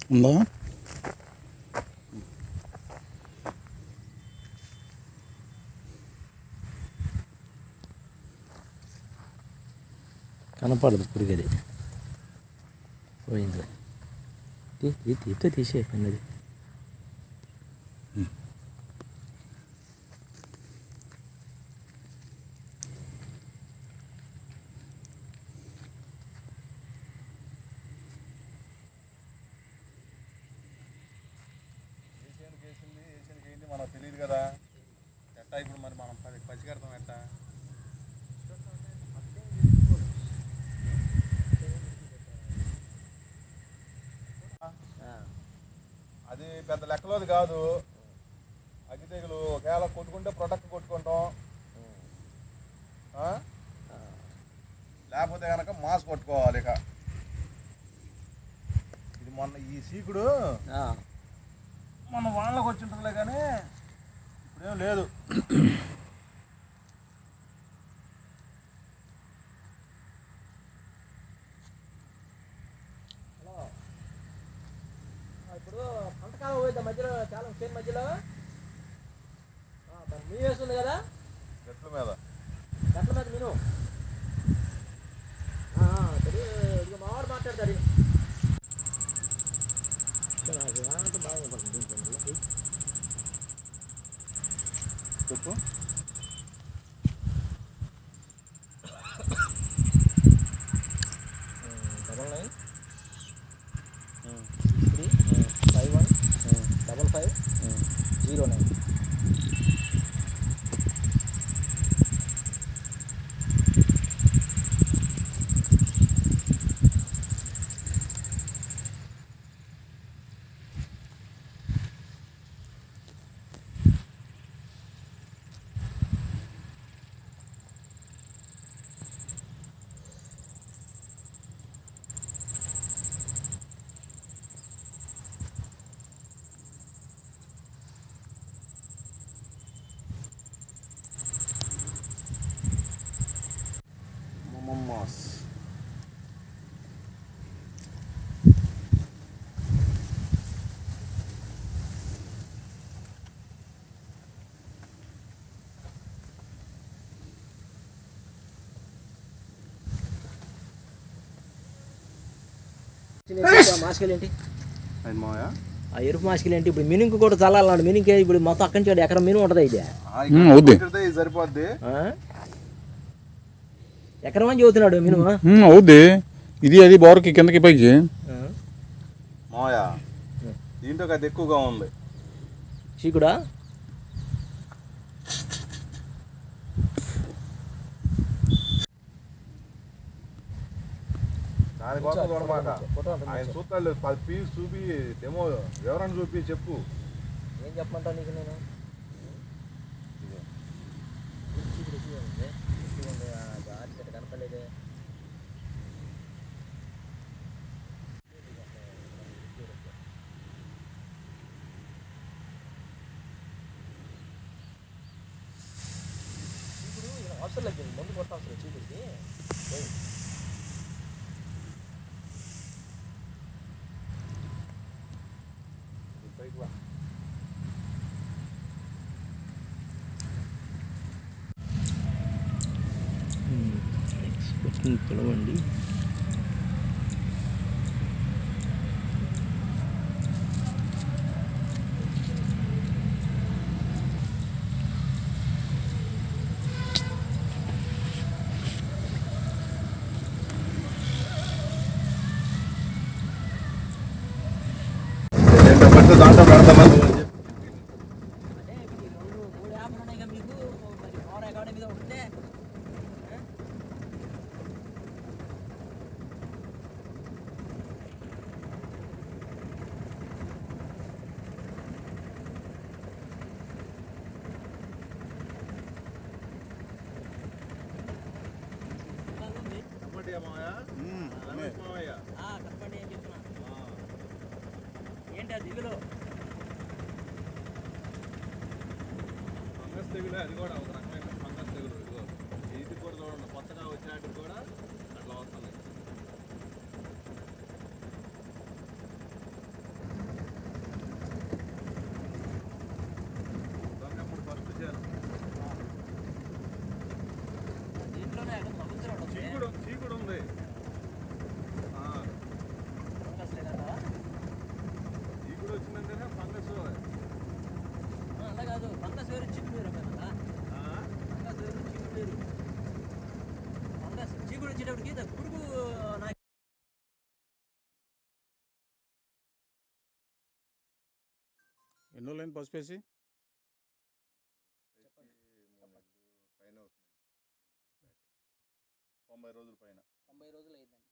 ఉందా కనపడదు పురుగది పోయింది తీ తీ తీతో తీసే పన్నది ఏషియన్కి వేసింది ఏషియన్కి ఏంటి మనకు తెలియదు కదా ఎట్టా ఇప్పుడు మరి మనం పసి పసిగడతాం ఎట్టా అది పెద్ద లెక్కలోది కాదు అగ్గి తెగులు ఒకవేళ కొట్టుకుంటే ప్రొడక్ట్ కొట్టుకుంటాం ఆ? లేకపోతే కనుక మాస్ కొట్టుకోవాలి ఇక ఇది మొన్న ఈ సీకుడు మన వాళ్ళకి వచ్చి ఉంటుందిలే కానీ ఇప్పుడేం లేదు ఇప్పుడు పంటకాలం పోయిద్దా మధ్యలో చాలా చేను మధ్యలో మీ వేస్తుంది కదా చెట్ల మీద గట్ల మీద మీను ఇదిగో మావాడు మాట్లాడతాడు బాగా పడుతుంది చెప్పు double nine three five one double five zero nine మమ్మస్ మాస్కెల్ ఏంటి అది మాయా ఆ ఎరుపు మాస్కెల్ ఏంటి ఇప్పుడు మినుంకు కూడా చల్లాలన్నాడు మినుంకే ఇప్పుడు మొత్తం అక్కడి నుంచి ఎకరం మినుము ఉంటుంది ఇది ఉమ్, అవుద్ది. ఇది సరిపోద్ది ఆ? ఎకరం అని చెబుతున్నాడు మినుము ఉమ్, అవుద్ది ఇది అది బోర్కి కిందకి పైకి ఆ? మాయా దీంట్లో అది ఎక్కువగా ఉంది చీకుడా దానికోసం చూడమాక ఆయన చూస్తాడు పది పీస్ చూపి డెమో వివరణ చూపి చెప్పు ఏం చెప్పమంటావు నీకు నేను కనపడలేదే అవసరం లేదు ముందు కొట్ట అవసరం చీకుడికి పైకి వా. పిలవండి ఏంటో పెడితే దాంట్లో పెడతామని చెప్పి. అంటే ఈ రెండు మూడు యాప్లు ఉన్నాయి కదా మీకు మరి పవర్ అకాడమీ మీద ఉంటే కనపడ్డాయా మావయ్య? రమేష్ మావయ్య. కనపడి ఏం చెప్తున్నా ఏంటి ఆ దిగులు ఫంగస్ తెగులు అది కూడా ఒక రకమైన ఫంగస్ తెగులు ఇదిగో ఇది కూడా చూడండి కొత్తగా వచ్చినట్టు కూడా అట్లా వస్తుంది దీనికి ఇది పురుగు నాకు ఎన్ని రోజులైంది పసుపు వేసి మూడు నెలలు పైన అవుతుందండి తొంభై రోజుల పైన తొంభై రోజులు అయిందండి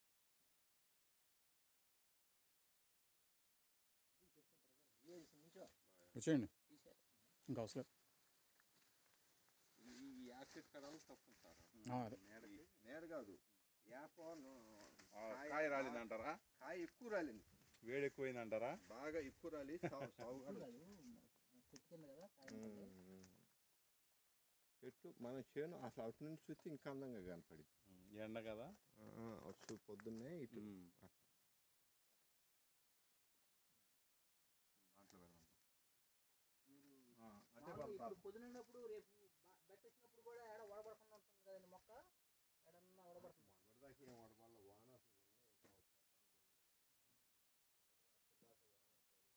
నుంచో వచ్చేయండి తీశారు ఇంకా అవసరం ఈ యాసిడ్ కడాలు తప్పు సార్ ఆ, అదే నేడకి నేడ కాదు యాప ఆ, కాయ రాలిందంటారా కాయ ఎక్కువ రాలింది వేడి ఎక్కువైందంటారా బాగా ఎక్కువ రాలి సాగు సాగు కాదు. కాదు చెట్టు కింద కదా కాయ ఉంటుంది. చెట్టు మన చేను అసలు అటు నుంచి చూస్తే ఇంకా అందంగా కనపడింది ఎండ కదా వచ్చు పొద్దున్నే ఇటు అట్ట. దాంట్లో పెడదాం మీరు ఆ, అదే మామూలుగా పడతా. ఇప్పుడు పొద్దునప్పుడు రేపు బ- బెట్ట వచ్చినప్పుడు కూడా ఎడ వడబడకుండా ఉంటుంది కదండి మొక్క ఎడన్నా వడబడుతుంది మొన్నటిదాకా ఏం వడబాల వాన అసలు నిన్నే ఇంకా ఒక పెట్టాను పడింది. అప్పుడు దాకా వాన పడి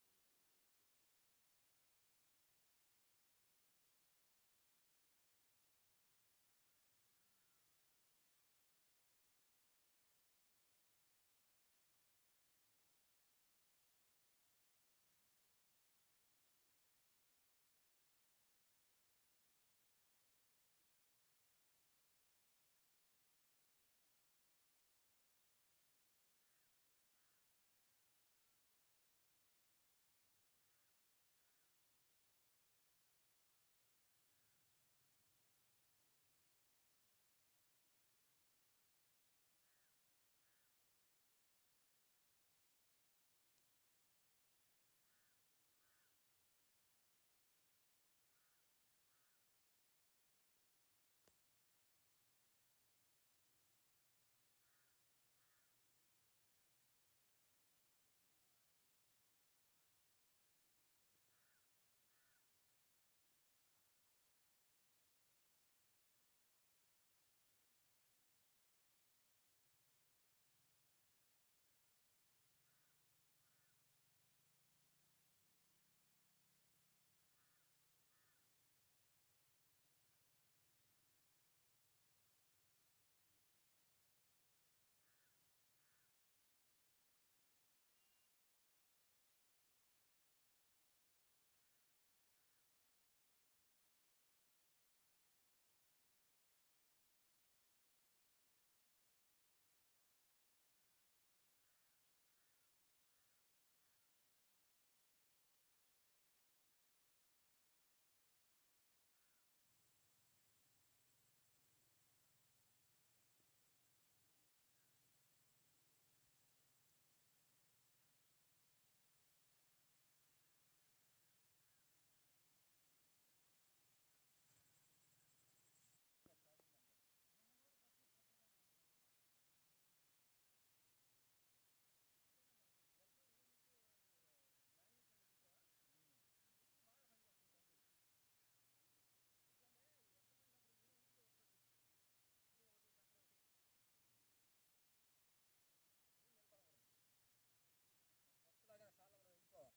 ఫస్ట్లాగా చాలా కూడా వెళ్ళిపోవాలి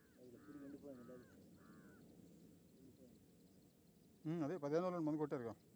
పురుగు ఎండిపోయింది అది ఉమ్, అదే పదిహేను రోజులు మందు కొట్టారుగా